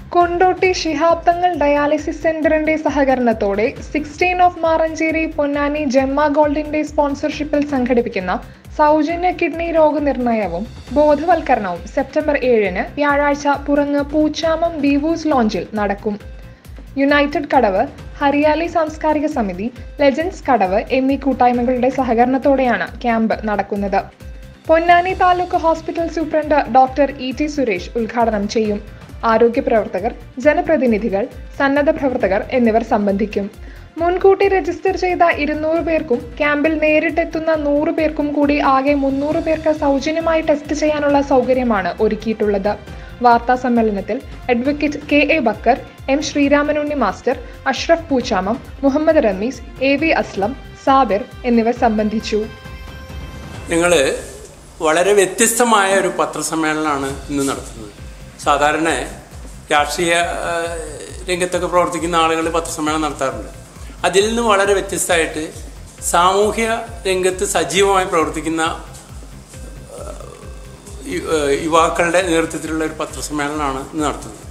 കൊണ്ടോട്ടി ശിഹാബ് തങ്ങൾ ഡയാലിസിസ് സെന്ററിന്റെ സഹകരണത്തോടെ സിക്സ്റ്റീൻ ഓഫ് മാറഞ്ചേരി പൊന്നാനി ജമ്മ ഗോൾഡിന്റെ സ്പോൺസർഷിപ്പിൽ സംഘടിപ്പിക്കുന്ന സൗജന്യ കിഡ്നി രോഗനിർണയവും ബോധവൽക്കരണവും സെപ്റ്റംബർ ഏഴിന് വ്യാഴാഴ്ച പുറങ്ങ് പൂച്ചാമം ബീവൂസ് ലോഞ്ചിൽ നടക്കും യുണൈറ്റഡ് കടവ് ഹരിയാലി സാംസ്കാരിക സമിതി ലെജൻസ് കടവ് എന്നീ കൂട്ടായ്മകളുടെ സഹകരണത്തോടെയാണ് ക്യാമ്പ് നടക്കുന്നത് Ponnani taluk hospital superintendent doctor E T Suresh ഉദ്ഘാടനം ചെയ്യും ആരോഗ്യ പ്രവർത്തകർ ജനപ്രതിനിധികൾ സന്നദ്ധ പ്രവർത്തകർ എന്നിവർ സംബന്ധിക്കും മുൻകൂട്ടി രജിസ്റ്റർ ചെയ്ത ഇരുന്നൂറ് പേർക്കും ക്യാമ്പിൽ നേരിട്ടെത്തുന്ന നൂറ് പേർക്കും കൂടി ആകെ മുന്നൂറ് പേർക്ക് സൗജന്യമായി ടെസ്റ്റ് ചെയ്യാനുള്ള സൗകര്യമാണ് ഒരുക്കിയിട്ടുള്ളത് വാർത്താ സമ്മേളനത്തിൽ advocate K A Bakkar M Sreeramanunni master Ashraf Poochamam Muhammad Rameez A V Aslam Sabir എന്നിവർ സംബന്ധിച്ചു ഞങ്ങൾ വളരെ വ്യത്യസ്തമായ ഒരു പത്രസമ്മേളനമാണ് ഇന്ന് നടത്തുന്നത് സാധാരണ രാഷ്ട്രീയ ആ, രംഗത്തൊക്കെ പ്രവർത്തിക്കുന്ന ആളുകൾ പത്രസമ്മേളനം നടത്താറുണ്ട് അതിൽ നിന്ന് വളരെ വ്യത്യസ്തമായിട്ട് സാമൂഹ്യ രംഗത്ത് സജീവമായി പ്രവർത്തിക്കുന്ന ആ, യു- ആ, യുവാക്കളുടെ നേതൃത്വത്തിലുള്ള ഒരു പത്രസമ്മേളനമാണ് ഇന്ന് നടത്തുന്നത്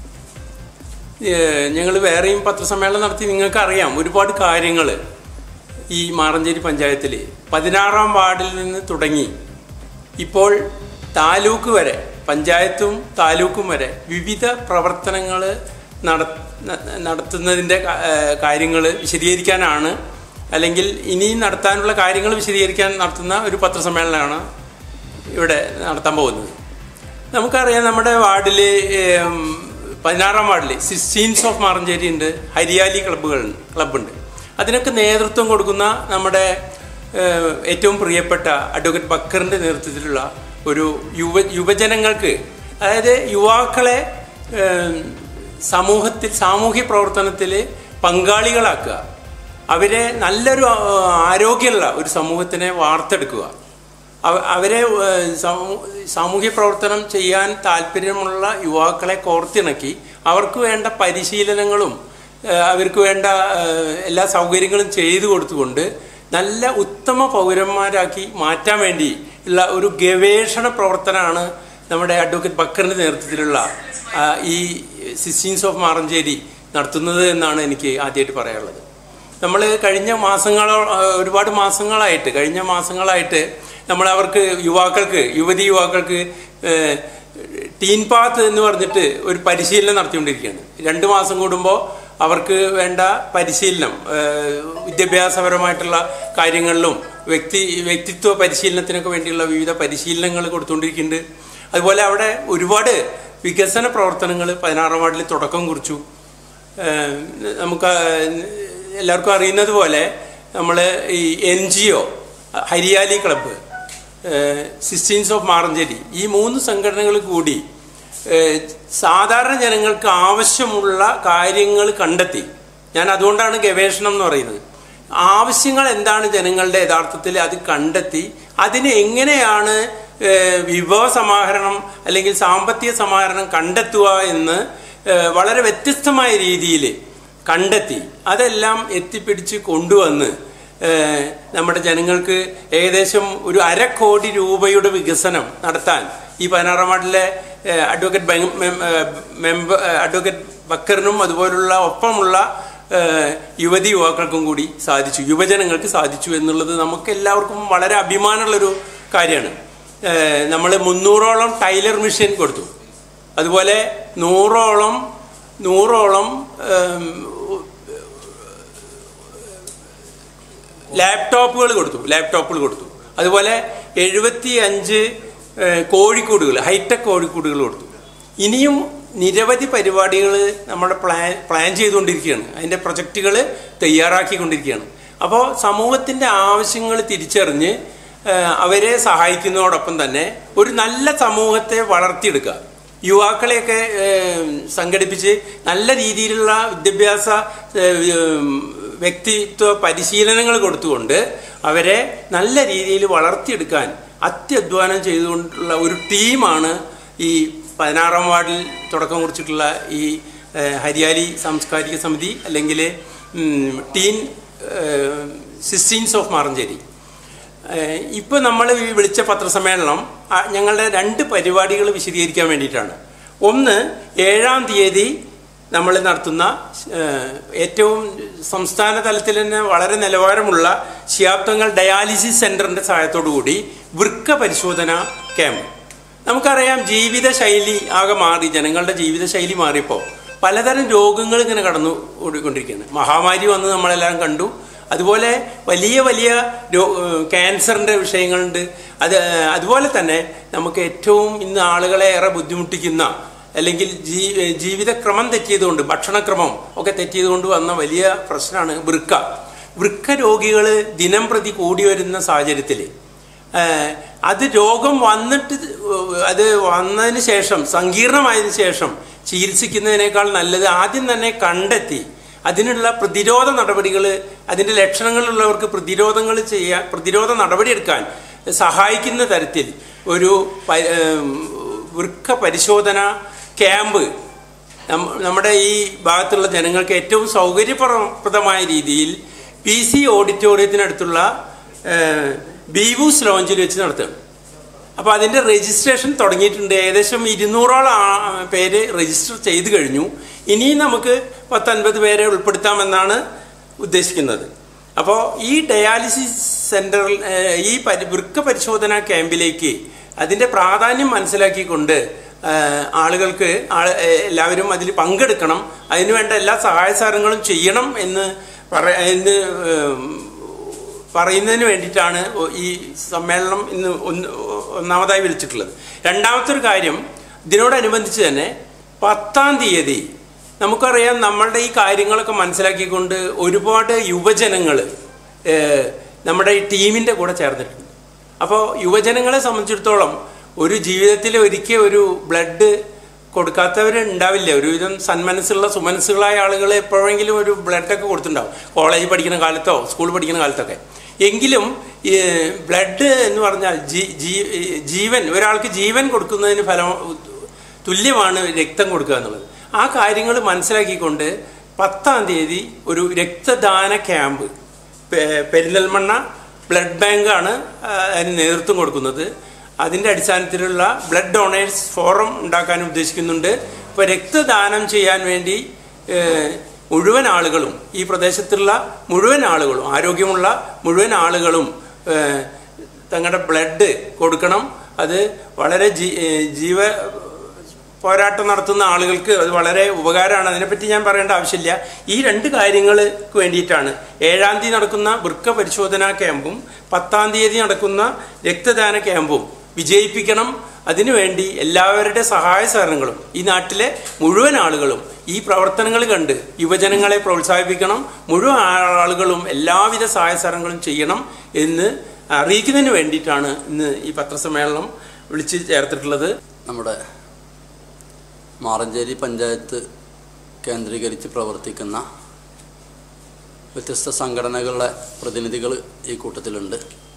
ഞങ്ങൾ വേറെയും പത്രസമ്മേളനം നടത്തി നിങ്ങൾക്ക് അറിയാം ഒരുപാട് കാര്യങ്ങൾ ഈ മാറഞ്ചേരി പഞ്ചായത്തിൽ പതിനാറാം വാർഡിൽ നിന്ന് തുടങ്ങി ഇപ്പോൾ താലൂക്ക് വരെ പഞ്ചായത്തും താലൂക്കും വരെ വിവിധ പ്രവർത്തനങ്ങൾ നട ന- നടത്തുന്നതിൻ്റെ കാര്യങ്ങൾ വിശദീകരിക്കാനാണ് അല്ലെങ്കിൽ ഇനിയും നടത്താനുള്ള കാര്യങ്ങൾ വിശദീകരിക്കാൻ നടത്തുന്ന ഒരു പത്രസമ്മേളനമാണ് ഇവിടെ നടത്താൻ പോകുന്നത് നമുക്കറിയാം നമ്മുടെ വാർഡിൽ പതിനാറാം വാർഡിൽ സിസ്റ്റീൻസ് ഓഫ് മാറഞ്ചേരി ഉണ്ട് ഹരിയാലി ക്ലബ്ബുകൾ ക്ലബ്ബുണ്ട് അതിനൊക്കെ നേതൃത്വം കൊടുക്കുന്ന നമ്മുടെ ഏഹ്, ഏറ്റവും പ്രിയപ്പെട്ട അഡ്വക്കേറ്റ് ബക്കറിൻ്റെ നേതൃത്വത്തിലുള്ള ഒരു യുവ യുവജനങ്ങൾക്ക് അതായത് യുവാക്കളെ ഏഹ്, സമൂഹത്തിൽ സാമൂഹ്യ പ്രവർത്തനത്തിൽ പങ്കാളികളാക്കുക അവരെ നല്ലൊരു ആ, ആരോഗ്യമുള്ള ഒരു സമൂഹത്തിനെ വാർത്തെടുക്കുക അവ- അവരെ ഏഹ്, സമൂ- സാമൂഹ്യ പ്രവർത്തനം ചെയ്യാൻ താല്പര്യമുള്ള യുവാക്കളെ കോർത്തിണക്കി അവർക്ക് വേണ്ട പരിശീലനങ്ങളും ഏഹ്, അവർക്ക് വേണ്ട ഏഹ്, എല്ലാ സൗകര്യങ്ങളും ചെയ്തു കൊടുത്തുകൊണ്ട് നല്ല ഉത്തമ പൗരന്മാരാക്കി മാറ്റാൻ വേണ്ടി ഉള്ള ഒരു ഗവേഷണ പ്രവർത്തനമാണ് നമ്മുടെ അഡ്വക്കേറ്റ് ബക്കറിന്റെ നേതൃത്വത്തിലുള്ള ആ, ഈ സിസ്റ്റീൻസ് ഓഫ് മാറഞ്ചേരി നടത്തുന്നത് എന്നാണ് എനിക്ക് ആദ്യമായിട്ട് പറയാനുള്ളത് നമ്മൾ കഴിഞ്ഞ മാസങ്ങളോ ആ, ഒരുപാട് മാസങ്ങളായിട്ട് കഴിഞ്ഞ മാസങ്ങളായിട്ട് നമ്മൾ അവർക്ക് യുവാക്കൾക്ക് യുവതി യുവാക്കൾക്ക് ഏഹ്, ടീൻ പാത്ത് എന്ന് പറഞ്ഞിട്ട് ഒരു പരിശീലനം നടത്തിക്കൊണ്ടിരിക്കുകയാണ് രണ്ട് മാസം കൂടുമ്പോൾ അവർക്ക് വേണ്ട പരിശീലനം ഏഹ്, വിദ്യാഭ്യാസപരമായിട്ടുള്ള കാര്യങ്ങളിലും വ്യക്തി വ്യക്തിത്വ പരിശീലനത്തിനൊക്കെ വേണ്ടിയുള്ള വിവിധ പരിശീലനങ്ങൾ കൊടുത്തുകൊണ്ടിരിക്കുന്നുണ്ട് അതുപോലെ അവിടെ ഒരുപാട് വികസന പ്രവർത്തനങ്ങൾ പതിനാറാം വാർഡിൽ തുടക്കം കുറിച്ചു ഏഹ് നമുക്ക് എല്ലാവർക്കും അറിയുന്നത് പോലെ നമ്മൾ ഈ N G O Hariyali club sixteens of Maranchery ഈ മൂന്ന് സംഘടനകൾ കൂടി ഏഹ് സാധാരണ ജനങ്ങൾക്ക് ആവശ്യമുള്ള കാര്യങ്ങൾ കണ്ടെത്തി ഞാൻ അതുകൊണ്ടാണ് ഗവേഷണം എന്ന് പറയുന്നത് ആവശ്യങ്ങൾ എന്താണ് ജനങ്ങളുടെ യഥാർത്ഥത്തിൽ അത് കണ്ടെത്തി അതിന് എങ്ങനെയാണ് ഏഹ് വിഭവ സമാഹരണം അല്ലെങ്കിൽ സാമ്പത്തിക സമാഹരണം കണ്ടെത്തുക എന്ന് ഏഹ് വളരെ വ്യത്യസ്തമായ രീതിയിൽ കണ്ടെത്തി അതെല്ലാം എത്തിപ്പിടിച്ച് കൊണ്ടുവന്ന് ഏഹ് നമ്മുടെ ജനങ്ങൾക്ക് ഏകദേശം ഒരു അര കോടി രൂപയുടെ വികസനം നടത്താൻ ഈ പതിനാറാം വാർഡിലെ ഏഹ് അഡ്വക്കേറ്റ് ബെങ്- മെം- ഏഹ് മെമ്പർ ഏഹ് അഡ്വക്കേറ്റ് ബക്കറിനും അതുപോലുള്ള ഒപ്പമുള്ള ഏഹ് യുവതി യുവാക്കൾക്കും കൂടി സാധിച്ചു യുവജനങ്ങൾക്ക് സാധിച്ചു എന്നുള്ളത് നമുക്ക് എല്ലാവർക്കും വളരെ അഭിമാനമുള്ളൊരു കാര്യമാണ് നമ്മൾ മുന്നൂറോളം ടൈലർ മെഷീൻ കൊടുത്തു അതുപോലെ നൂറോളം നൂറോളം ഏം, ലാപ്ടോപ്പുകൾ കൊടുത്തു ലാപ്ടോപ്പുകൾ കൊടുത്തു അതുപോലെ എഴുപത്തി അഞ്ച് കോഴിക്കൂടുകൾ ഹൈടെക് കോഴിക്കൂടുകൾ കൊടുത്തു ഇനിയും നിരവധി പരിപാടികൾ നമ്മുടെ പ്ലാൻ പ്ലാൻ ചെയ്തുകൊണ്ടിരിക്കുകയാണ് അതിൻ്റെ പ്രൊജക്റ്റുകൾ തയ്യാറാക്കിക്കൊണ്ടിരിക്കുകയാണ് അപ്പോൾ സമൂഹത്തിൻ്റെ ആവശ്യങ്ങൾ തിരിച്ചറിഞ്ഞ് ഏഹ്, അവരെ സഹായിക്കുന്നതോടൊപ്പം തന്നെ ഒരു നല്ല സമൂഹത്തെ വളർത്തിയെടുക്കുക യുവാക്കളെയൊക്കെ ഏഹ്, സംഘടിപ്പിച്ച് നല്ല രീതിയിലുള്ള വിദ്യാഭ്യാസ ഏഹ്, ഉം, വ്യക്തിത്വ പരിശീലനങ്ങൾ കൊടുത്തുകൊണ്ട് അവരെ നല്ല രീതിയിൽ വളർത്തിയെടുക്കാൻ അത്യധ്വാനം ചെയ്തുകൊണ്ടുള്ള ഒരു ടീമാണ് ഈ പതിനാറാം വാർഡിൽ തുടക്കം കുറിച്ചിട്ടുള്ള ഈ ഏഹ്, ഹരിയാലി സാംസ്കാരിക സമിതി അല്ലെങ്കിൽ ഉം, ടീൻ ഏഹ്, സിസ്റ്റീൻസ് ഓഫ് മാറഞ്ചേരി ഇപ്പോൾ നമ്മൾ ഈ വിളിച്ച പത്രസമ്മേളനം ആ, ഞങ്ങളുടെ രണ്ട് പരിപാടികൾ വിശദീകരിക്കാൻ വേണ്ടിയിട്ടാണ് ഒന്ന് ഏഴാം തീയതി നമ്മൾ നടത്തുന്ന ഏഹ്, ഏറ്റവും സംസ്ഥാന തലത്തിൽ തന്നെ വളരെ നിലവാരമുള്ള ശിയാബ്ദങ്ങൾ ഡയാലിസിസ് സെന്ററിന്റെ സഹായത്തോടു കൂടി വൃക്ക പരിശോധന ക്യാമ്പ് നമുക്കറിയാം ജീവിതശൈലി ആകെ മാറി ജനങ്ങളുടെ ജീവിതശൈലി മാറിയപ്പോൾ പലതരം രോഗങ്ങൾ ഇങ്ങനെ കടന്നു ഓടിക്കൊണ്ടിരിക്കുകയാണ് മഹാമാരി വന്ന് നമ്മളെല്ലാം കണ്ടു അതുപോലെ വലിയ വലിയ രോ- ഏഹ് ക്യാൻസറിന്റെ വിഷയങ്ങളുണ്ട് അത് ഏഹ് അതുപോലെ തന്നെ നമുക്ക് ഏറ്റവും ഇന്ന് ആളുകളെ ഏറെ ബുദ്ധിമുട്ടിക്കുന്ന അല്ലെങ്കിൽ ജീ ജീവിതക്രമം തെറ്റിയതുകൊണ്ട് ഭക്ഷണക്രമം ഒക്കെ തെറ്റിയതുകൊണ്ട് വന്ന വലിയ പ്രശ്നമാണ് വൃക്ക വൃക്ക രോഗികൾ ദിനം പ്രതി കൂടി വരുന്ന സാഹചര്യത്തിൽ ഏഹ് അത് രോഗം വന്നിട്ട് അത് വന്നതിന് ശേഷം സങ്കീർണമായതിനു ശേഷം ചികിത്സിക്കുന്നതിനേക്കാൾ നല്ലത് ആദ്യം തന്നെ കണ്ടെത്തി അതിനുള്ള പ്രതിരോധ നടപടികൾ അതിൻ്റെ ലക്ഷണങ്ങളുള്ളവർക്ക് പ്രതിരോധങ്ങൾ ചെയ്യാൻ പ്രതിരോധ നടപടിയെടുക്കാൻ സഹായിക്കുന്ന തരത്തിൽ ഒരു പ- ഏം, വൃക്ക പരിശോധന ക്യാമ്പ് നമ്മ- നമ്മുടെ ഈ ഭാഗത്തുള്ള ജനങ്ങൾക്ക് ഏറ്റവും സൗകര്യപ്രദമായ രീതിയിൽ പി സി ഓഡിറ്റോറിയത്തിനടുത്തുള്ള ഏഹ്, ബീവൂസ് ലോഞ്ചിൽ വെച്ച് നടത്തുകയാണ് അപ്പോൾ അതിൻ്റെ രജിസ്ട്രേഷൻ തുടങ്ങിയിട്ടുണ്ട് ഏകദേശം ഇരുന്നൂറോളം ആ- പേര് രജിസ്റ്റർ ചെയ്ത് കഴിഞ്ഞു ഇനിയും നമുക്ക് പത്തൊൻപത് പേരെ ഉൾപ്പെടുത്താമെന്നാണ് ഉദ്ദേശിക്കുന്നത് അപ്പോൾ ഈ ഡയാലിസിസ് സെന്ററിൽ ഏഹ്, ഈ പരി വൃക്ക പരിശോധനാ ക്യാമ്പിലേക്ക് അതിൻ്റെ പ്രാധാന്യം മനസ്സിലാക്കിക്കൊണ്ട് ഏഹ്, ആളുകൾക്ക് ആള് ഏഹ്, എല്ലാവരും അതിൽ പങ്കെടുക്കണം അതിനുവേണ്ട എല്ലാ സഹായ സഹകരണങ്ങളും ചെയ്യണം എന്ന് പറ എന്ന് ഏഹ്, പറയുന്നതിന് വേണ്ടിയിട്ടാണ് ഈ സമ്മേളനം ഇന്ന് ഒന്ന് ഒന്നാമതായി വിളിച്ചിട്ടുള്ളത് രണ്ടാമത്തെ ഒരു കാര്യം ഇതിനോടനുബന്ധിച്ച് തന്നെ പത്താം തീയതി നമുക്കറിയാം നമ്മളുടെ ഈ കാര്യങ്ങളൊക്കെ മനസ്സിലാക്കിക്കൊണ്ട് ഒരുപാട് യുവജനങ്ങൾ നമ്മുടെ ഈ ടീമിൻ്റെ കൂടെ ചേർന്നിട്ടുണ്ട് അപ്പോൾ യുവജനങ്ങളെ സംബന്ധിച്ചിടത്തോളം ഒരു ജീവിതത്തിൽ ഒരിക്കൽ ഒരു ബ്ലഡ് കൊടുക്കാത്തവർ ഉണ്ടാവില്ല ഒരുവിധം സന്മനസ്സുള്ള സുമനസ്സുകളായ ആളുകൾ എപ്പോഴെങ്കിലും ഒരു ബ്ലഡൊക്കെ കൊടുത്തിട്ടുണ്ടാവും കോളേജ് പഠിക്കുന്ന കാലത്തോ സ്കൂൾ പഠിക്കുന്ന കാലത്തൊക്കെ എങ്കിലും ഈ ബ്ലഡ് എന്ന് പറഞ്ഞാൽ ജീ- ജീ- ജീവൻ ഒരാൾക്ക് ജീവൻ കൊടുക്കുന്നതിന് ഫലം തുല്യമാണ് രക്തം കൊടുക്കുക എന്നുള്ളത് ആ കാര്യങ്ങൾ മനസ്സിലാക്കിക്കൊണ്ട് പത്താം തീയതി ഒരു രക്തദാന ക്യാമ്പ് പെ- പെരിന്തൽമണ്ണ ബ്ലഡ് ബാങ്കാണ് ആ, അതിന് നേതൃത്വം കൊടുക്കുന്നത് അതിൻ്റെ അടിസ്ഥാനത്തിലുള്ള ബ്ലഡ് ഡൊണേഴ്സ് ഫോറം ഉണ്ടാക്കാൻ ഉദ്ദേശിക്കുന്നുണ്ട് ഇപ്പോൾ രക്തദാനം ചെയ്യാൻ വേണ്ടി ഏഹ്, മുഴുവൻ ആളുകളും ഈ പ്രദേശത്തുള്ള മുഴുവൻ ആളുകളും ആരോഗ്യമുള്ള മുഴുവൻ ആളുകളും ഏഹ്, തങ്ങളുടെ ബ്ലഡ് കൊടുക്കണം അത് വളരെ ജീ ഏഹ്, ജീവ പോരാട്ടം നടത്തുന്ന ആളുകൾക്ക് അത് വളരെ ഉപകാരമാണ് അതിനെപ്പറ്റി ഞാൻ പറയേണ്ട ആവശ്യമില്ല ഈ രണ്ട് കാര്യങ്ങൾക്ക് വേണ്ടിയിട്ടാണ് ഏഴാം തീയതി നടക്കുന്ന വൃക്ക പരിശോധനാ ക്യാമ്പും പത്താം തീയതി നടക്കുന്ന രക്തദാന ക്യാമ്പും വിജയിപ്പിക്കണം അതിനുവേണ്ടി എല്ലാവരുടെ സഹായ സഹകരണങ്ങളും ഈ നാട്ടിലെ മുഴുവൻ ആളുകളും ഈ പ്രവർത്തനങ്ങൾ കണ്ട് യുവജനങ്ങളെ പ്രോത്സാഹിപ്പിക്കണം മുഴുവൻ ആളുകളും എല്ലാവിധ സഹായ സഹകരണങ്ങളും ചെയ്യണം എന്ന് അറിയിക്കുന്നതിന് വേണ്ടിയിട്ടാണ് ഇന്ന് ഈ പത്രസമ്മേളനം വിളിച്ച് ചേർത്തിട്ടുള്ളത് നമ്മുടെ മാറഞ്ചേരി പഞ്ചായത്ത് കേന്ദ്രീകരിച്ച് പ്രവർത്തിക്കുന്ന വ്യത്യസ്ത സംഘടനകളുടെ പ്രതിനിധികൾ ഈ കൂട്ടത്തിലുണ്ട്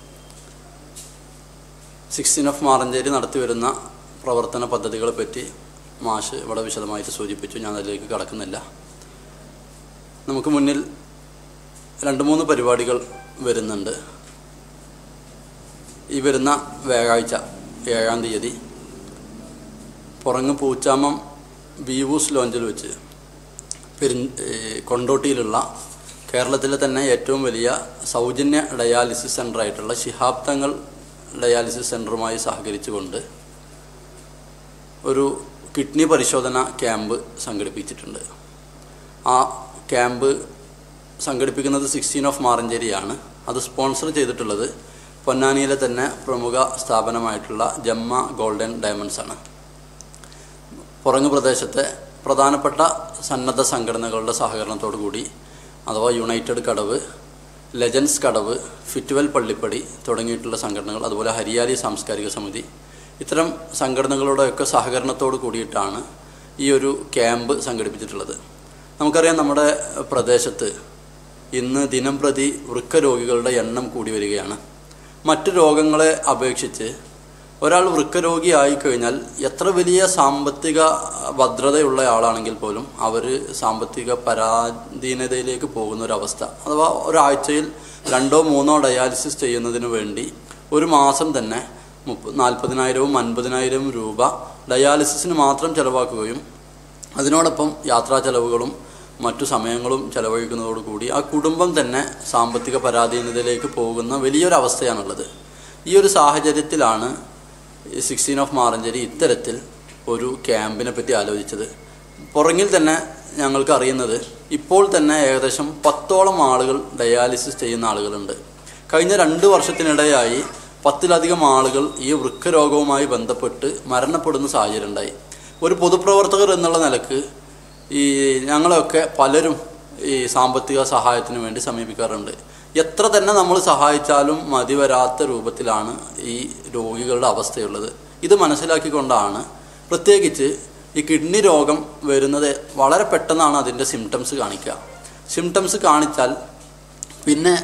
സിക്സ്റ്റീൻ ഓഫ് മാറഞ്ചേരി നടത്തിവരുന്ന പ്രവർത്തന പദ്ധതികളെ പറ്റി മാഷ് ഇവിടെ വിശദമായിട്ട് സൂചിപ്പിച്ചു ഞാൻ അതിലേക്ക് കടക്കുന്നില്ല നമുക്ക് മുന്നിൽ രണ്ട് മൂന്ന് പരിപാടികൾ വരുന്നുണ്ട് ഈ വരുന്ന വ്യാഴാഴ്ച ഏഴാം തീയതി പുറങ്ങ് പൂച്ചാമം ബീവൂസ് ലോഞ്ചിൽ വെച്ച് പെരി കൊണ്ടോട്ടിയിലുള്ള കേരളത്തിലെ തന്നെ ഏറ്റവും വലിയ സൗജന്യ ഡയാലിസിസ് സെൻ്ററായിട്ടുള്ള ശിഹാബ് തങ്ങൾ ഡയാലിസിസ് സെൻ്ററുമായി സഹകരിച്ചുകൊണ്ട് ഒരു കിഡ്നി പരിശോധന ക്യാമ്പ് സംഘടിപ്പിച്ചിട്ടുണ്ട് ആ ക്യാമ്പ് സംഘടിപ്പിക്കുന്നത് സിക്സ്റ്റീൻ ഓഫ് മാറഞ്ചേരിയാണ് അത് സ്പോൺസർ ചെയ്തിട്ടുള്ളത് പൊന്നാനിയിലെ തന്നെ പ്രമുഖ സ്ഥാപനമായിട്ടുള്ള ജമ്മ ഗോൾഡൻ ഡയമണ്ട്സ് ആണ് പുറങ്ങ് പ്രദേശത്തെ പ്രധാനപ്പെട്ട സന്നദ്ധ സംഘടനകളുടെ സഹകരണത്തോടു കൂടി അഥവാ united Kadavu legends Kadavu Fitwell Pallippadi തുടങ്ങിയിട്ടുള്ള സംഘടനകൾ അതുപോലെ ഹരിയാലി സാംസ്കാരിക സമിതി ഇത്തരം സംഘടനകളുടെയൊക്കെ സഹകരണത്തോട് കൂടിയിട്ടാണ് ഈ ഒരു ക്യാമ്പ് സംഘടിപ്പിച്ചിട്ടുള്ളത് നമുക്കറിയാം നമ്മുടെ പ്രദേശത്ത് ഇന്ന് ദിനം പ്രതി വൃക്ക രോഗികളുടെ എണ്ണം കൂടി വരികയാണ് മറ്റു രോഗങ്ങളെ അപേക്ഷിച്ച് ഒരാൾ വൃക്കരോഗിയായി കഴിഞ്ഞാൽ എത്ര വലിയ സാമ്പത്തിക ഭദ്രതയുള്ള ആളാണെങ്കിൽ പോലും അവർ സാമ്പത്തിക പരാധീനതയിലേക്ക് പോകുന്ന ഒരവസ്ഥ അഥവാ ഒരാഴ്ചയിൽ രണ്ടോ മൂന്നോ ഡയാലിസിസ് ചെയ്യുന്നതിന് വേണ്ടി ഒരു മാസം തന്നെ മുപ്പ നാൽപ്പതിനായിരവും അൻപതിനായിരവും രൂപ ഡയാലിസിസിന് മാത്രം ചെലവാക്കുകയും അതിനോടൊപ്പം യാത്രാ ചെലവുകളും മറ്റു സമയങ്ങളും ചെലവഴിക്കുന്നതോടുകൂടി ആ കുടുംബം തന്നെ സാമ്പത്തിക പരാധീനതയിലേക്ക് പോകുന്ന വലിയൊരു അവസ്ഥയാണുള്ളത് ഈ ഒരു സാഹചര്യത്തിലാണ് സിക്സ്റ്റീൻ ഓഫ് മാറഞ്ചേരി ഇത്തരത്തിൽ ഒരു ക്യാമ്പിനെ പറ്റി ആലോചിച്ചത് പുറകിൽ തന്നെ ഞങ്ങൾക്ക് അറിയുന്നത് ഇപ്പോൾ തന്നെ ഏകദേശം പത്തോളം ആളുകൾ ഡയാലിസിസ് ചെയ്യുന്ന ആളുകളുണ്ട് കഴിഞ്ഞ രണ്ട് വർഷത്തിനിടെയായി പത്തിലധികം ആളുകൾ ഈ വൃക്കരോഗവുമായി ബന്ധപ്പെട്ട് മരണപ്പെടുന്ന സാഹചര്യം ഉണ്ടായി ഒരു പൊതുപ്രവർത്തകർ എന്നുള്ള നിലക്ക് ഈ ഞങ്ങളൊക്കെ പലരും ഈ സാമ്പത്തിക സഹായത്തിന് വേണ്ടി സമീപിക്കാറുണ്ട് എത്ര തന്നെ നമ്മൾ സഹായിച്ചാലും മതി വരാത്ത രൂപത്തിലാണ് ഈ രോഗികളുടെ അവസ്ഥയുള്ളത് ഇത് മനസ്സിലാക്കിക്കൊണ്ടാണ് പ്രത്യേകിച്ച് ഈ കിഡ്നി രോഗം വരുന്നത് വളരെ പെട്ടെന്നാണ് അതിൻ്റെ സിംറ്റംസ് കാണിക്കുക സിംറ്റംസ് കാണിച്ചാൽ പിന്നെ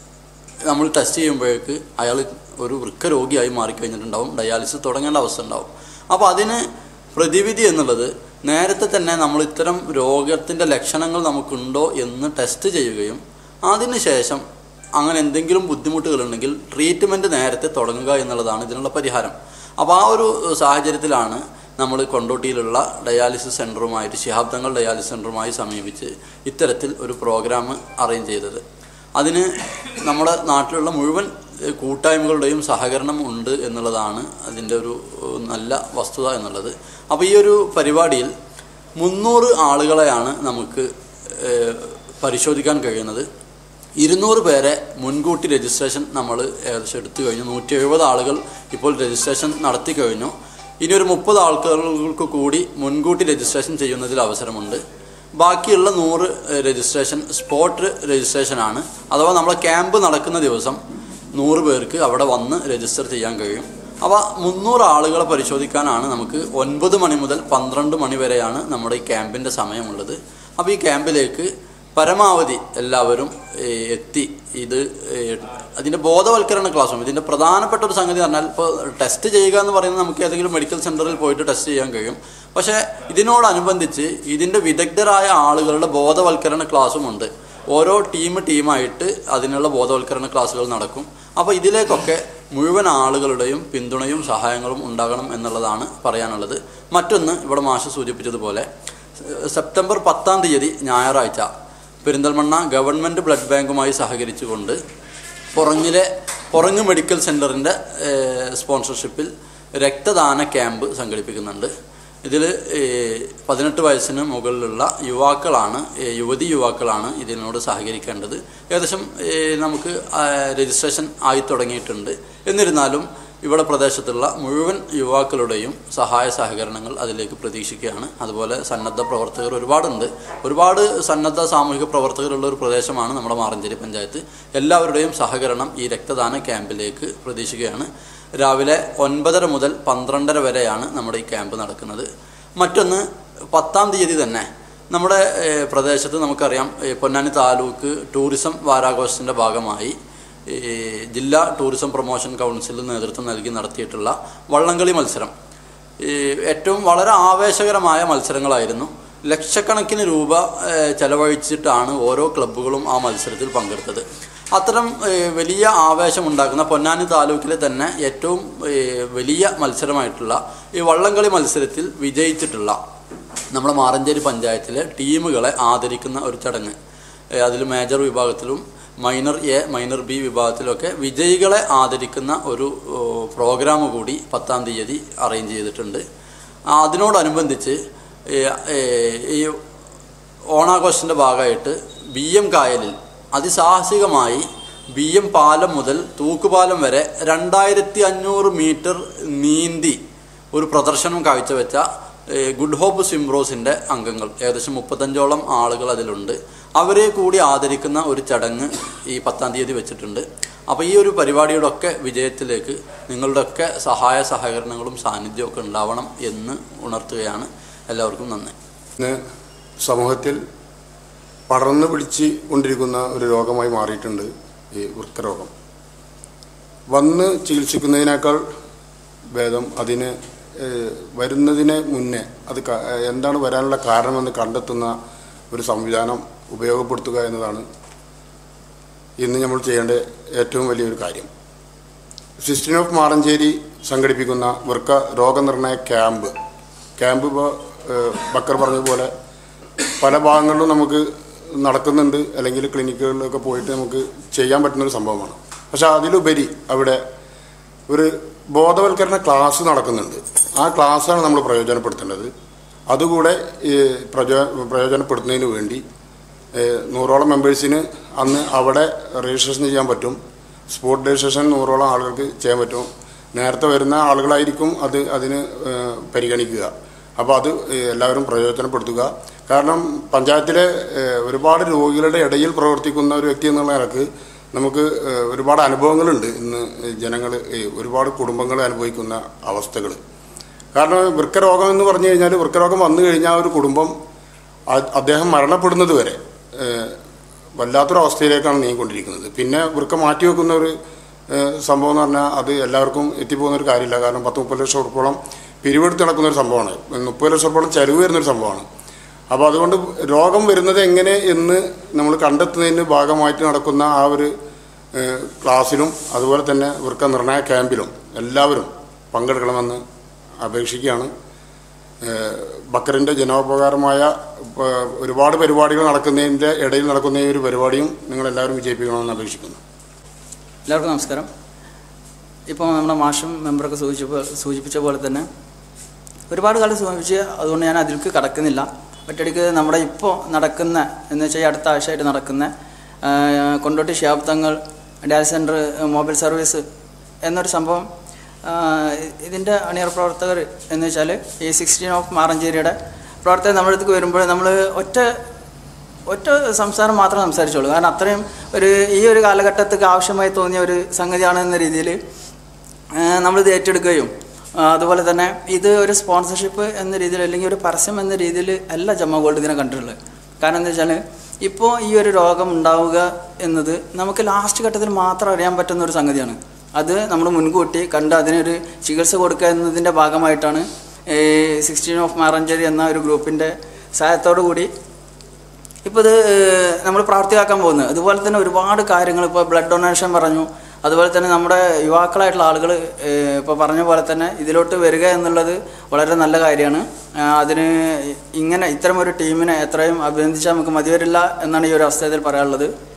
നമ്മൾ ടെസ്റ്റ് ചെയ്യുമ്പോഴേക്ക് അയാൾ ഒരു വൃക്ക രോഗിയായി മാറിക്കഴിഞ്ഞിട്ടുണ്ടാവും ഡയാലിസിസ് തുടങ്ങേണ്ട അവസ്ഥ ഉണ്ടാവും അപ്പോൾ അതിന് പ്രതിവിധി എന്നുള്ളത് നേരത്തെ തന്നെ നമ്മൾ ഇത്തരം രോഗത്തിൻ്റെ ലക്ഷണങ്ങൾ നമുക്കുണ്ടോ എന്ന് ടെസ്റ്റ് ചെയ്യുകയും അതിനുശേഷം അങ്ങനെ എന്തെങ്കിലും ബുദ്ധിമുട്ടുകളുണ്ടെങ്കിൽ ട്രീറ്റ്മെൻറ്റ് നേരത്തെ തുടങ്ങുക എന്നുള്ളതാണ് ഇതിനുള്ള പരിഹാരം അപ്പോൾ ആ ഒരു സാഹചര്യത്തിലാണ് നമ്മൾ കൊണ്ടോട്ടിയിലുള്ള ഡയാലിസിസ് സെൻറ്ററുമായിട്ട് ശിഹാബ്ദങ്ങൾ ഡയാലിസിസ് സെൻറ്ററുമായി സമീപിച്ച് ഇത്തരത്തിൽ ഒരു പ്രോഗ്രാം അറേഞ്ച് ചെയ്തത് അതിന് നമ്മുടെ നാട്ടിലുള്ള മുഴുവൻ ഏഹ്, കൂട്ടായ്മകളുടെയും സഹകരണം ഉണ്ട് എന്നുള്ളതാണ് അതിൻ്റെ ഒരു ഏഹ്, നല്ല വസ്തുത എന്നുള്ളത് അപ്പോൾ ഈ ഒരു പരിപാടിയിൽ മുന്നൂറ് ആളുകളെയാണ് നമുക്ക് ഏഹ്, പരിശോധിക്കാൻ കഴിയുന്നത് ഇരുന്നൂറ് പേരെ മുൻകൂട്ടി രജിസ്ട്രേഷൻ നമ്മൾ ഏകദേശം എടുത്തു കഴിഞ്ഞു നൂറ്റി എഴുപത് ആളുകൾ ഇപ്പോൾ രജിസ്ട്രേഷൻ നടത്തി കഴിഞ്ഞു ഇനി ഒരു മുപ്പത് ആൾക്കാർക്ക് കൂടി മുൻകൂട്ടി രജിസ്ട്രേഷൻ ചെയ്യുന്നതിൽ അവസരമുണ്ട് ബാക്കിയുള്ള നൂറ് ഏഹ്, രജിസ്ട്രേഷൻ സ്പോട്ട് രജിസ്ട്രേഷനാണ് അഥവാ നമ്മളെ ക്യാമ്പ് നടക്കുന്ന ദിവസം നൂറ് പേർക്ക് അവിടെ വന്ന് രജിസ്റ്റർ ചെയ്യാൻ കഴിയും അപ്പോൾ മുന്നൂറ് ആളുകളെ പരിശോധിക്കാനാണ് നമുക്ക് ഒൻപത് മണി മുതൽ പന്ത്രണ്ട് മണി വരെയാണ് നമ്മുടെ ഈ ക്യാമ്പിൻ്റെ സമയമുള്ളത് അപ്പോൾ ഈ ക്യാമ്പിലേക്ക് പരമാവധി എല്ലാവരും ഏഹ്, എത്തി ഇത് ഏഹ്, അതിൻ്റെ ബോധവൽക്കരണ ക്ലാസ്സും ഇതിൻ്റെ പ്രധാനപ്പെട്ട ഒരു സംഗതി പറഞ്ഞാൽ ഇപ്പോൾ ടെസ്റ്റ് ചെയ്യുക എന്ന് പറയുന്നത് നമുക്ക് ഏതെങ്കിലും മെഡിക്കൽ സെൻറ്ററിൽ പോയിട്ട് ടെസ്റ്റ് ചെയ്യാൻ കഴിയും പക്ഷേ ഇതിനോടനുബന്ധിച്ച് ഇതിൻ്റെ വിദഗ്ധരായ ആളുകളുടെ ബോധവൽക്കരണ ക്ലാസ്സും ഉണ്ട് ഓരോ ടീം ടീമായിട്ട് അതിനുള്ള ബോധവൽക്കരണ ക്ലാസ്സുകൾ നടക്കും അപ്പോൾ ഇതിലേക്കൊക്കെ മുഴുവൻ ആളുകളുടെയും പിന്തുണയും സഹായങ്ങളും ഉണ്ടാകണം എന്നുള്ളതാണ് പറയാനുള്ളത് മറ്റൊന്ന് ഇവിടെ മാഷ് സൂചിപ്പിച്ചതുപോലെ സെപ്റ്റംബർ പത്താം തീയതി ഞായറാഴ്ച പെരിന്തൽമണ്ണ ഗവൺമെൻറ് ബ്ലഡ് ബാങ്കുമായി സഹകരിച്ചുകൊണ്ട് പുറങ്ങിലെ പുറങ്ങ് മെഡിക്കൽ സെൻറ്ററിൻ്റെ സ്പോൺസർഷിപ്പിൽ രക്തദാന ക്യാമ്പ് സംഘടിപ്പിക്കുന്നുണ്ട് ഇതിൽ പതിനെട്ട് വയസ്സിന് മുകളിലുള്ള യുവാക്കളാണ് ഏ, യുവതി യുവാക്കളാണ് ഇതിനോട് സഹകരിക്കേണ്ടത് ഏകദേശം ഏ, നമുക്ക് ആ, രജിസ്ട്രേഷൻ ആയി തുടങ്ങിയിട്ടുണ്ട് എന്നിരുന്നാലും ഇവിടെ പ്രദേശത്തുള്ള മുഴുവൻ യുവാക്കളുടെയും സഹായ സഹകരണങ്ങൾ അതിലേക്ക് പ്രതീക്ഷിക്കുകയാണ് അതുപോലെ സന്നദ്ധ പ്രവർത്തകർ ഒരുപാടുണ്ട് ഒരുപാട് സന്നദ്ധ സാമൂഹിക പ്രവർത്തകരുള്ള ഒരു പ്രദേശമാണ് നമ്മുടെ മാറഞ്ചേരി പഞ്ചായത്ത് എല്ലാവരുടെയും സഹകരണം ഈ രക്തദാന ക്യാമ്പിലേക്ക് പ്രതീക്ഷിക്കുകയാണ് രാവിലെ ഒൻപതര മുതൽ പന്ത്രണ്ടര വരെയാണ് നമ്മുടെ ഈ ക്യാമ്പ് നടക്കുന്നത് മറ്റൊന്ന് പത്താം തീയതി തന്നെ നമ്മുടെ ഏഹ്, പ്രദേശത്ത് നമുക്കറിയാം ഏഹ്, പൊന്നാനി താലൂക്ക് ടൂറിസം വാരാഘോഷത്തിൻ്റെ ഭാഗമായി ഈ ജില്ലാ ടൂറിസം പ്രൊമോഷൻ കൗൺസിൽ നേതൃത്വം നൽകി നടത്തിയിട്ടുള്ള വള്ളംകളി മത്സരം ഈ ഏറ്റവും വളരെ ആവേശകരമായ മത്സരങ്ങളായിരുന്നു ലക്ഷക്കണക്കിന് രൂപ ഏഹ്, ചെലവഴിച്ചിട്ടാണ് ഓരോ ക്ലബ്ബുകളും ആ മത്സരത്തിൽ പങ്കെടുത്തത് അത്തരം ഏഹ്, വലിയ ആവേശമുണ്ടാക്കുന്ന പൊന്നാനി താലൂക്കിലെ തന്നെ ഏറ്റവും ഏഹ്, വലിയ മത്സരമായിട്ടുള്ള ഈ വള്ളംകളി മത്സരത്തിൽ വിജയിച്ചിട്ടുള്ള നമ്മുടെ മാറഞ്ചേരി പഞ്ചായത്തിലെ ടീമുകളെ ആദരിക്കുന്ന ഒരു ചടങ്ങ് അതിൽ മേജർ വിഭാഗത്തിലും മൈനർ എ മൈനർ ബി വിഭാഗത്തിലൊക്കെ വിജയികളെ ആദരിക്കുന്ന ഒരു ഓ, പ്രോഗ്രാം കൂടി പത്താം തീയതി അറേഞ്ച് ചെയ്തിട്ടുണ്ട് ആ, അതിനോടനുബന്ധിച്ച് ഈ, ഏ, ഈ ഓണാഘോഷത്തിൻ്റെ ഭാഗമായിട്ട് ബി എം കായലിൽ അതിസാഹസികമായി ബി എം പാലം മുതൽ തൂക്കുപാലം വരെ രണ്ടായിരത്തി അഞ്ഞൂറ് മീറ്റർ നീന്തി ഒരു പ്രദർശനം കാഴ്ചവെച്ച ഏഹ്, ഗുഡ് ഹോപ്പ് സിംബ്രോസിൻ്റെ അംഗങ്ങൾ ഏകദേശം മുപ്പത്തഞ്ചോളം ആളുകൾ അതിലുണ്ട് അവരെ കൂടി ആദരിക്കുന്ന ഒരു ചടങ്ങ് ഈ പത്താം തീയതി വെച്ചിട്ടുണ്ട് അപ്പോൾ ഈ ഒരു പരിപാടിയുടെ ഒക്കെ വിജയത്തിലേക്ക് നിങ്ങളുടെയൊക്കെ സഹായ സഹകരണങ്ങളും സാന്നിധ്യവും ഒക്കെ ഉണ്ടാവണം എന്ന് ഉണർത്തുകയാണ് എല്ലാവർക്കും നന്ദി ഇന്ന് സമൂഹത്തിൽ പടർന്നു പിടിച്ച് കൊണ്ടിരിക്കുന്ന ഒരു രോഗമായി മാറിയിട്ടുണ്ട് ഈ വൃക്കരോഗം വന്ന് ചികിത്സിക്കുന്നതിനേക്കാൾ ഭേദം അതിന് ഏഹ്, വരുന്നതിന് മുന്നേ അത് ക- ഏഹ്, എന്താണ് വരാനുള്ള കാരണമെന്ന് കണ്ടെത്തുന്ന ഒരു സംവിധാനം ഉപയോഗപ്പെടുത്തുക എന്നതാണ് ഇന്ന് നമ്മൾ ചെയ്യേണ്ട ഏറ്റവും വലിയൊരു കാര്യം സിസ്റ്റീൻ ഓഫ് മാറഞ്ചേരി സംഘടിപ്പിക്കുന്ന വൃക്ക രോഗനിർണയ ക്യാമ്പ് ക്യാമ്പ് ഇപ്പോൾ ഏഹ്, ബക്കർ പറഞ്ഞതുപോലെ പല ഭാഗങ്ങളിലും നമുക്ക് നടക്കുന്നുണ്ട് അല്ലെങ്കിൽ ക്ലിനിക്കുകളിലൊക്കെ പോയിട്ട് നമുക്ക് ചെയ്യാൻ പറ്റുന്ന ഒരു സംഭവമാണ് പക്ഷെ അതിലുപരി അവിടെ ഒരു ബോധവൽക്കരണ ക്ലാസ് നടക്കുന്നുണ്ട് ആ ക്ലാസ്സാണ് നമ്മൾ പ്രയോജനപ്പെടുത്തേണ്ടത് അതുകൂടെ ഈ പ്രചോ പ്രയോജനപ്പെടുത്തുന്നതിന് വേണ്ടി ഏഹ്, നൂറോളം മെമ്പേഴ്സിന് അന്ന് അവിടെ രജിസ്ട്രേഷൻ ചെയ്യാൻ പറ്റും സ്പോട്ട് രജിസ്ട്രേഷൻ നൂറോളം ആളുകൾക്ക് ചെയ്യാൻ പറ്റും നേരത്തെ വരുന്ന ആളുകളായിരിക്കും അത് അതിന് ഏഹ്, പരിഗണിക്കുക അപ്പോൾ അത് ഏഹ്, എല്ലാവരും പ്രയോജനപ്പെടുത്തുക കാരണം പഞ്ചായത്തിലെ ഏഹ്, ഒരുപാട് രോഗികളുടെ ഇടയിൽ പ്രവർത്തിക്കുന്ന ഒരു വ്യക്തി എന്നുള്ള നിലക്ക് നമുക്ക് ഏഹ്, ഒരുപാട് അനുഭവങ്ങളുണ്ട് ഇന്ന് ജനങ്ങൾ ഒരുപാട് കുടുംബങ്ങൾ അനുഭവിക്കുന്ന അവസ്ഥകൾ കാരണം വൃക്കരോഗം എന്ന് പറഞ്ഞു കഴിഞ്ഞാൽ വൃക്കരോഗം വന്നു കഴിഞ്ഞാൽ ഒരു കുടുംബം അ- അദ്ദേഹം മരണപ്പെടുന്നത് വരെ ഏഹ്, വല്ലാത്തൊരു അവസ്ഥയിലേക്കാണ് നീങ്ങിക്കൊണ്ടിരിക്കുന്നത് പിന്നെ വൃക്ക മാറ്റി വെക്കുന്ന ഒരു ഏഹ്, സംഭവം എന്ന് പറഞ്ഞാൽ അത് എല്ലാവർക്കും എത്തിപ്പോകുന്ന ഒരു കാര്യമില്ല കാരണം പത്ത് മുപ്പത് ലക്ഷം ഉറുപ്പോളം പിരിവെടുത്ത് നടക്കുന്ന ഒരു സംഭവമാണ് മുപ്പത് ലക്ഷം ഉറുപ്പോളം ചെലവ് വരുന്നൊരു സംഭവമാണ് അപ്പോൾ അതുകൊണ്ട് രോഗം വരുന്നത് എങ്ങനെ എന്ന് നമ്മൾ കണ്ടെത്തുന്നതിന് ഭാഗമായിട്ട് നടക്കുന്ന ആ ഒരു ഏഹ്, ക്ലാസ്സിലും അതുപോലെ തന്നെ വൃക്ക നിർണയ ക്യാമ്പിലും എല്ലാവരും പങ്കെടുക്കണമെന്ന് അപേക്ഷിക്കുകയാണ് ഏഹ്, ബക്കറിൻ്റെ ജനോപകാരമായ ഇപ്പ, ഒരുപാട് പരിപാടികൾ നടക്കുന്നതിൻ്റെ ഇടയിൽ നടക്കുന്ന ഈ ഒരു പരിപാടിയും നിങ്ങളെല്ലാവരും വിജയിപ്പിക്കണമെന്ന് അപേക്ഷിക്കുന്നു എല്ലാവർക്കും നമസ്കാരം ഇപ്പോൾ നമ്മുടെ മാഷും മെമ്പറൊക്കെ സൂചിപ്പിച്ച സൂചിപ്പിച്ച പോലെ തന്നെ ഒരുപാട് കാലം സൂചിപ്പിച്ച് അതുകൊണ്ട് ഞാൻ അതിലേക്ക് കടക്കുന്നില്ല ഒറ്റയടിക്ക് നമ്മുടെ ഇപ്പോൾ നടക്കുന്ന എന്ന് വെച്ചാൽ ഈ അടുത്ത ആഴ്ചയായിട്ട് നടക്കുന്ന ആ, കൊണ്ടോട്ടി ഷിയാബ് തങ്ങൾ ഡയാലിസ് സെൻറ്റർ മൊബൈൽ സർവീസ് എന്നൊരു സംഭവം ആ, ഇതിൻ്റെ അണിയർ പ്രവർത്തകർ എന്ന് വെച്ചാൽ ഈ സിക്സ്റ്റീൻ ഓഫ് മാറഞ്ചേരിയുടെ പ്രവർത്തകർ നമ്മുടെ അടുത്തേക്ക് വരുമ്പോൾ നമ്മൾ ഒറ്റ ഒറ്റ സംസാരം മാത്രം സംസാരിച്ചോളൂ കാരണം അത്രയും ഒരു ഈ ഒരു കാലഘട്ടത്തേക്ക് ആവശ്യമായി തോന്നിയ ഒരു സംഗതിയാണ് എന്ന രീതിയിൽ നമ്മളിത് ഏറ്റെടുക്കുകയും ആ, അതുപോലെ തന്നെ ഇത് ഒരു സ്പോൺസർഷിപ്പ് എന്ന രീതിയിൽ അല്ലെങ്കിൽ ഒരു പരസ്യം എന്ന രീതിയിൽ അല്ല ജമ്മ ഗോൾഡ് ഇതിനെ കണ്ടിട്ടുള്ളത് കാരണം എന്താ വെച്ചാൽ ഇപ്പോൾ ഈ ഒരു രോഗം ഉണ്ടാവുക എന്നത് നമുക്ക് ലാസ്റ്റ് ഘട്ടത്തിൽ മാത്രം അറിയാൻ പറ്റുന്ന ഒരു സംഗതിയാണ് അത് നമ്മൾ മുൻകൂട്ടി കണ്ട് അതിനൊരു ചികിത്സ കൊടുക്കുക എന്നതിൻ്റെ ഭാഗമായിട്ടാണ് സിക്സ്റ്റീൻ ഓഫ് മാറഞ്ചേരി എന്ന ഒരു ഗ്രൂപ്പിൻ്റെ സഹായത്തോടു കൂടി ഇപ്പോൾ ഇത് നമ്മൾ പ്രാവർത്തികമാക്കാൻ പോകുന്നത് അതുപോലെ തന്നെ ഒരുപാട് കാര്യങ്ങൾ ഇപ്പോൾ ബ്ലഡ് ഡൊണേഷൻ പറഞ്ഞു അതുപോലെ തന്നെ നമ്മുടെ യുവാക്കളായിട്ടുള്ള ആളുകൾ ഇപ്പോൾ പറഞ്ഞ പോലെ തന്നെ ഇതിലോട്ട് വരിക എന്നുള്ളത് വളരെ നല്ല കാര്യമാണ് ആ, അതിന് ഇങ്ങനെ ഇത്തരം ഒരു ടീമിനെ എത്രയും അഭിനന്ദിച്ചാൽ നമുക്ക് മതിവരില്ല എന്നാണ് ഈ ഒരു അവസ്ഥയിൽ പറയാനുള്ളത്